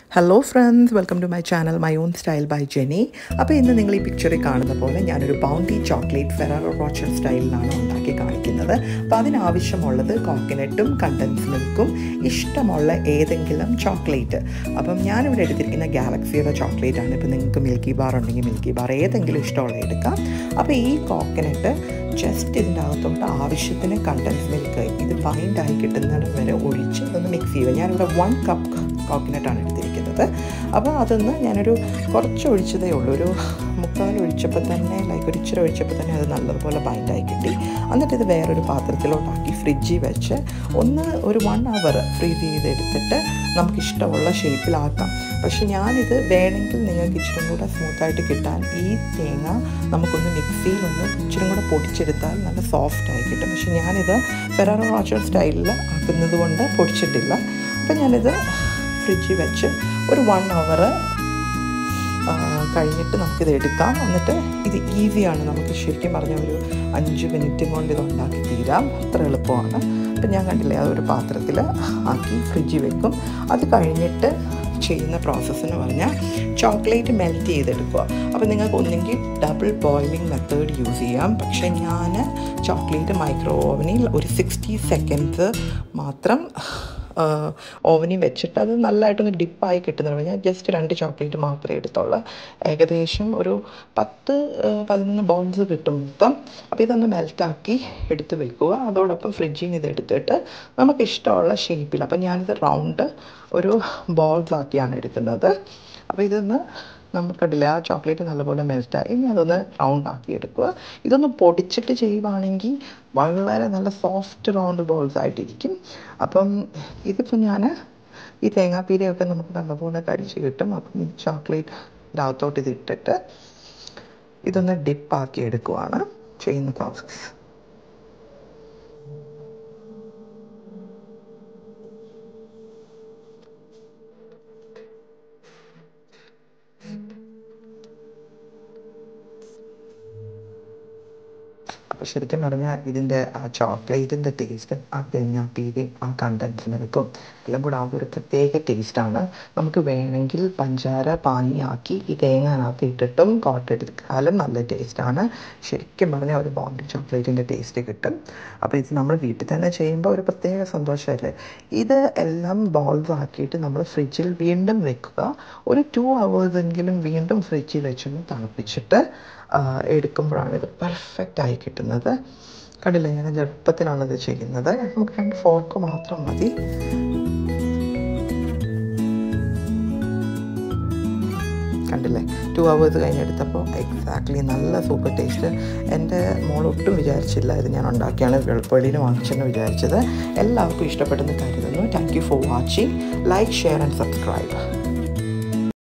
hello friends welcome to my channel my own style by Jeni അപ്പോൾ ഇന്ന് നിങ്ങൾ ഈ പിക്ചറിൽ കാണുന്ന പോലെ ഞാനൊരു ബൗണ്ടി ചോക്ലേറ്റ് ഫെറാറോ റോച്ചർ സ്റ്റൈലിലാണ് ഉണ്ടാക്കി കാണിക്കുന്നത് അപ്പോൾ അതിനാവശ്യമുള്ളത് കോക്കനട്ടും കണ്ടൻസ് മിൽക്കും ഇഷ്ടമുള്ള ഏതെങ്കിലും ചോക്ലേറ്റ് അപ്പം ഞാനിവിടെ എടുത്തിരിക്കുന്ന ഗാലക്സിയുടെ ചോക്ലേറ്റ് ആണ് ഇപ്പോൾ നിങ്ങൾക്ക് മിൽക്കി ബാർ ഉണ്ടെങ്കിൽ മിൽക്കി ബാർ ഏതെങ്കിലും ഇഷ്ടമുള്ള എടുക്കാം അപ്പോൾ ഈ കോക്കനട്ട് ജസ്റ്റ് ഇതിൻ്റെ അകത്തോട്ട് ആവശ്യത്തിന് കണ്ടൻസ് മിൽക്ക് ഇത് ബൈൻഡായി കിട്ടുന്നത് വരെ ഒഴിച്ച് ഒന്ന് മിക്സ് ചെയ്യുക ഞാനിവിടെ വൺ കപ്പ് കോക്കനട്ടാണ് എടുത്തിരിക്കുന്നത് അപ്പോൾ അതൊന്ന് ഞാനൊരു കുറച്ച് ഒഴിച്ചതേ ഉള്ളൂ ഒരു മുക്കാൽ ഒഴിച്ചപ്പോൾ തന്നെ ലൈക്ക് ഒരു ഇച്ചിരി ഒഴിച്ചപ്പോൾ തന്നെ അത് നല്ലതുപോലെ ബൈൻഡായി കിട്ടി എന്നിട്ട് ഇത് വേറൊരു പാത്രത്തിലോട്ടാക്കി ഫ്രിഡ്ജിൽ വെച്ച് ഒന്ന് ഒരു വൺ അവർ ഫ്രീസ് ചെയ്തെടുത്തിട്ട് നമുക്കിഷ്ടമുള്ള ഷേപ്പിലാക്കാം പക്ഷെ ഞാനിത് വേണമെങ്കിൽ നിങ്ങൾക്ക് ഇച്ചിരി കൂടെ സ്മൂത്തായിട്ട് കിട്ടാൻ ഈ തേങ്ങ നമുക്കൊന്ന് മിക്സിയിലൊന്ന് ഇച്ചിരി കൂടെ പൊടിച്ചെടുത്താൽ നല്ല സോഫ്റ്റായി കിട്ടും പക്ഷെ ഞാനിത് ഫെറാറോ റോച്ചർ സ്റ്റൈലിൽ ആക്കുന്നത് കൊണ്ട് പൊടിച്ചിട്ടില്ല അപ്പം ഞാനിത് ഫ്രിഡ്ജിൽ വെച്ച് ഒരു വൺ അവർ കഴിഞ്ഞിട്ട് നമുക്കിത് എടുക്കാം എന്നിട്ട് ഇത് ഈസിയാണ് നമുക്ക് ശരിക്കും പറഞ്ഞ ഒരു അഞ്ച് മിനിറ്റ് കൊണ്ട് ഇത് ഉണ്ടാക്കി തീരാം അത്ര എളുപ്പമാണ് അപ്പം ഞാൻ കണ്ടില്ലേ അതൊരു പാത്രത്തിൽ ആക്കി ഫ്രിഡ്ജിൽ വെക്കും അത് കഴിഞ്ഞിട്ട് ചെയ്യുന്ന പ്രോസസ്സ് എന്ന് പറഞ്ഞാൽ ചോക്ലേറ്റ് മെൽറ്റ് ചെയ്തെടുക്കുക അപ്പോൾ നിങ്ങൾക്ക് ഒന്നെങ്കിൽ ഡബിൾ ബോയിലിംഗ് മെത്തേഡ് യൂസ് ചെയ്യാം പക്ഷേ ഞാൻ ചോക്ലേറ്റ് മൈക്രോ ഓവനിൽ ഒരു സിക്സ്റ്റി സെക്കൻഡ്സ് മാത്രം ഓവനിൽ വെച്ചിട്ട് അത് നല്ലതായിട്ടൊന്ന് ഡിപ്പായി കിട്ടുന്നുള്ളൂ ഞാൻ ജസ്റ്റ് രണ്ട് ചോക്ലേറ്റ് മാത്രമേ എടുത്തുള്ളൂ ഏകദേശം ഒരു പത്ത് പതിനൊന്ന് ബോൾസ് കിട്ടും മൊത്തം അപ്പോൾ ഇതൊന്ന് മെൽറ്റാക്കി എടുത്ത് വെക്കുക അതോടൊപ്പം ഫ്രിഡ്ജിൽ നിന്ന് ഇത് എടുത്തിട്ട് നമുക്ക് ഇഷ്ടമുള്ള ഷേപ്പിൽ അപ്പോൾ ഞാനിത് റൗണ്ട് ഒരു ബോൾസ് ആക്കിയാണ് എടുക്കുന്നത് അപ്പോൾ ഇതൊന്ന് നമുക്കടില്ല ആ ചോക്ലേറ്റ് നല്ലപോലെ മെൽറ്റായി ഇനി അതൊന്ന് റൗണ്ട് ആക്കി എടുക്കുക ഇതൊന്ന് പൊടിച്ചിട്ട് ചെയ്യുവാണെങ്കിൽ വളരെ നല്ല സോഫ്റ്റ് റൗണ്ട് ബോൾസ് ആയിട്ടിരിക്കും അപ്പം ഇതിപ്പോൾ ഞാൻ ഈ തേങ്ങാപ്പീരയൊക്കെ നമുക്ക് നല്ലപോലെ കടിച്ച് കിട്ടും അപ്പം ഈ ചോക്ലേറ്റ് അകത്തോട്ട് ഇത് ഇട്ടിട്ട് ഇതൊന്ന് ഡിപ്പാക്കി എടുക്കുവാണ് ചെയ്യുന്ന പ്രോസസ്സ് അപ്പോൾ ശരിക്കും പറഞ്ഞാൽ ഇതിൻ്റെ ആ ചോക്ലേറ്റിൻ്റെ ടേസ്റ്റ് ആ തേങ്ങാപ്പീരയും ആ കണ്ടൻസ് മിൽക്കും എല്ലാം കൂടെ ആ ഒരു പ്രത്യേക ടേസ്റ്റാണ് നമുക്ക് വേണമെങ്കിൽ പഞ്ചാര പാനിയാക്കി ഈ തേങ്ങാനകത്ത് ഇട്ടിട്ടും കോട്ടെടുത്താലും നല്ല ടേസ്റ്റാണ് ശരിക്കും പറഞ്ഞാൽ ഒരു ബോണ്ടി ചോക്ലേറ്റിൻ്റെ ടേസ്റ്റ് കിട്ടും അപ്പോൾ ഇത് നമ്മൾ വീട്ടിൽ തന്നെ ചെയ്യുമ്പോൾ ഒരു പ്രത്യേക സന്തോഷമല്ലേ ഇത് എല്ലാം ബോൾസ് ആക്കിയിട്ട് നമ്മൾ ഫ്രിഡ്ജിൽ വീണ്ടും വെക്കുക ഒരു ടു അവേഴ്സെങ്കിലും വീണ്ടും ഫ്രിഡ്ജിൽ വെച്ചൊന്ന് തണുപ്പിച്ചിട്ട് എടുക്കുമ്പോഴാണ് ഇത് പെർഫെക്റ്റ് ആയി കിട്ടുന്നത് കണ്ടില്ല ഞാൻ എളുപ്പത്തിലാണ് ഇത് ചെയ്യുന്നത് നമുക്ക് രണ്ട് ഫോർക്ക് മാത്രം മതി കണ്ടില്ലേ ടു അവേഴ്സ് കഴിഞ്ഞെടുത്തപ്പോൾ എക്സാക്ട്ലി നല്ല സൂപ്പർ ടേസ്റ്റ് എൻ്റെ മോൾ ഒട്ടും വിചാരിച്ചില്ല ഇത് ഞാൻ ഉണ്ടാക്കിയാണ് വെളുപ്പള്ളിയിൽ വാങ്ങിച്ചെന്ന് വിചാരിച്ചത് എല്ലാവർക്കും ഇഷ്ടപ്പെട്ടെന്ന് കരുതുന്നു thank you for watching like share and subscribe